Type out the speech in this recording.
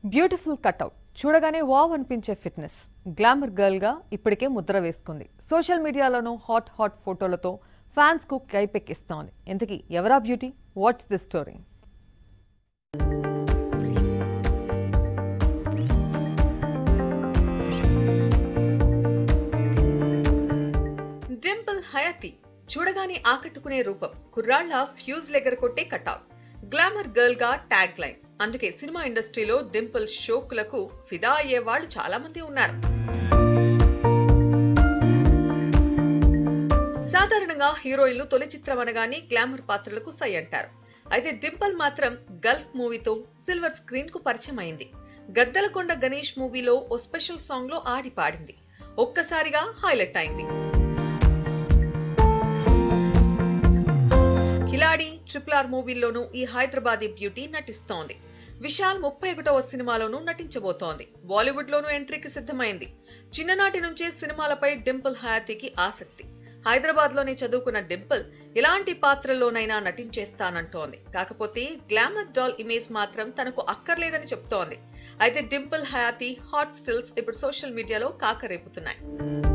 beautiful cutout చూడగానే wow అనిపించే fitness glamour girl గా ఇప్పటికే ముద్ర వేసుకుంది సోషల్ మీడియాలోనూ హాట్ హాట్ ఫోటోలతో ఫ్యాన్స్ కు కైపెక్కిస్తోంది ఇంతకీ ఎవరా beauty what's the story Dimple Hayathi చూడగానే ఆకట్టుకునే రూపం కుర్రాళ్ల ఫ్యూజ్ లెగర్ కొట్టే కట్అవుట్ గ్లామర్ గర్ల్ గా ట్యాగ్ లైన్ అందుకే సినిమా ఇండస్ట్రీలో డింపుల్ షోకులకు ఫిదా అయ్యే వాళ్ళు చాలా మంది ఉన్నారు సాధారణంగా హీరోయిన్లు తొలి చిత్రం అనగానే గ్లామర్ పాత్రలకు సై అంటారు అయితే డింపుల్ మాత్రం గల్ఫ్ మూవీతో సిల్వర్ స్క్రీన్ కు పరిచయం అయింది గద్దలకొండ గణేష్ మూవీలో ఓ స్పెషల్ సాంగ్ లో ఆడి పాడింది ఒక్కసారిగా హైలైట్ అయింది కిలాడి ట్రిపుల్ ఆర్ మూవీల్లోనూ ఈ హైదరాబాదీ బ్యూటీ నటిస్తోంది విశాల్ ముప్పై ఒకటవ సినిమాలోనూ నటించబోతోంది బాలీవుడ్ లోనూ ఎంట్రీకి సిద్ధమైంది చిన్ననాటి నుంచే సినిమాలపై డింపుల్ హయాతీకి ఆసక్తి హైదరాబాద్ లోనే చదువుకున్న డింపుల్ ఎలాంటి పాత్రల్లోనైనా నటించేస్తానంటోంది కాకపోతే గ్లామర్ డాల్ ఇమేజ్ మాత్రం తనకు అక్కర్లేదని చెప్తోంది అయితే డింపుల్ హయాతి హాట్ స్టిల్స్ ఇప్పుడు సోషల్ మీడియాలో కాకరేపుతున్నాయి